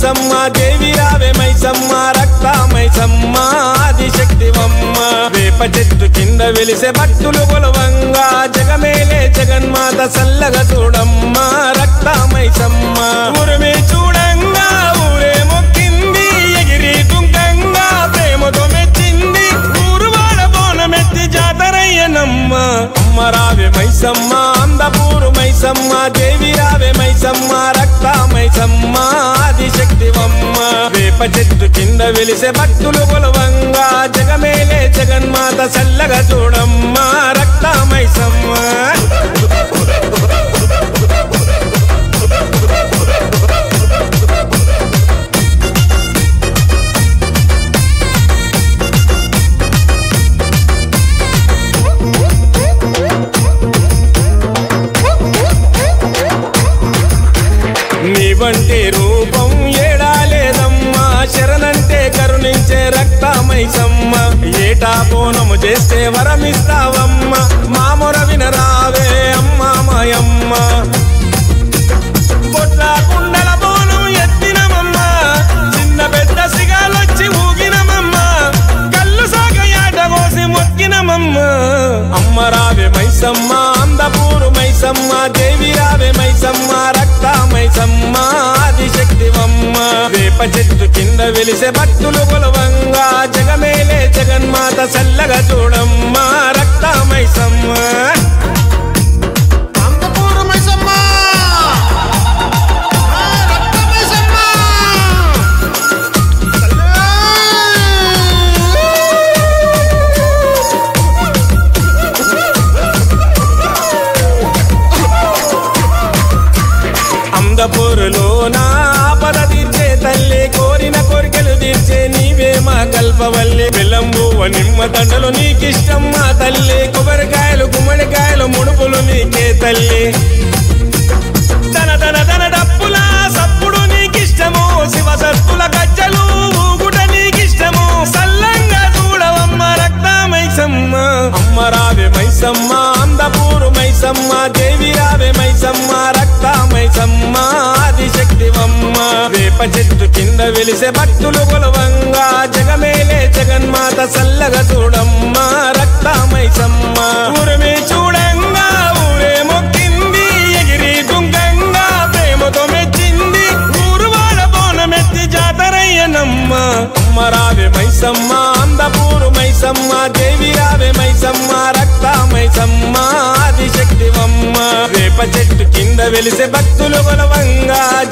మైసమ్మ దేవి రావే మైసమ్మ రక్త మైసమ్మ ఆదిశక్తివమ్మ వేప చెట్టు కింద వెలిసే భక్తులు కొలవంగా జగమేలే జగన్మాత సల్లగా చూడమ్మ రక్త మైసమ్మ ఊరమే చూడంగా ఊరే మొక్కింది ఎగిరి తుంకంగా ప్రేమతో మెచ్చింది ఊరు వాడ బోనమెత్తి జాతరయ్యనమ్మ అమ్మ రావే మైసమ్మ అందపూరు మైసమ్మ దేవి రావే మైసమ్మ రక్త మైసమ్మ ఆదిశక్తివమ్మ వేప చెట్టు కింద వెలిసే భక్తులు కొలవంగా జగమేలే జగన్మాత చల్లగా చూడమ్మ రక్త మైసమ్మ నీవంటే రూపం ఏడాలేదమ్మా శరణంటే కరుణించే రక్తమైసమ్మ ఏటా బోనము చేస్తే వరమిస్తావమ్మ మామొర వినరావే అమ్మా మాయమ్మ పొట్ల కుండల బోనం ఎత్తినమమ్మ చిన్న పెద్ద సిగాలొచ్చి ఊగినమమ్మ కళ్ళు సాగయాట కోసి మొక్కినమమ్మ అమ్మ రావే మైసమ్మ అందపూరు మైసమ్మ దేవి రావే మైసమ్మ రక్త మైసమ్మ ఆదిశక్తివమ్మ వేప చెట్టు కింద వెలిసే భక్తులు కొలవంగా జగమేలే జగన్మాత చల్లగా చూడమ్మ రక్త మైసమ్మ అంతపూరు మైసమ్మ ఆ, రక్త మైసమ్మ అందపూరులో నా ఆపద తీర్చే తల్లి కోరిన కోరికలు తీర్చే నీవే మా కల్పవల్లి బెల్లంబువ నిమ్మ దండలు నీకిష్టం మా తల్లి కొబ్బరికాయలు గుమ్మడికాయలు ముడుపులు నీకే తల్లి తన తన తన డప్పుల సప్పుడు నీకిష్టము శివ సత్తుల గజ్జలు ఊగుట నీకిష్టము సల్లంగా చూడవమ్మ రక్త మైసమ్మ అమ్మ రావే మైసమ్మ అందపూరు మైసమ్మ దేవి రావే మైసమ్మ రక్త మైసమ్మ ఆదిశక్తివమ్మ వేప చెట్టు కింద వెలిసే భక్తులు కొలవంగా జగమేలే జగన్మాత సల్లగా చూడమ్మ రక్త మైసమ్మ ఊరమే చూడంగా ఊరే మొక్కింది ఎగిరి తుంకంగా ప్రేమతో మెచ్చింది ఊరు వాడ బోనమెత్తి జాతరయ్యనమ్మ అమ్మ రావే మైసమ్మ అందపూరు మైసమ్మ దేవి రావే మైసమ్మ రక్త మైసమ్మ ఆదిశక్తివమ్మ వేప చెట్టు కింద వెలిసే భక్తులు కొలవంగా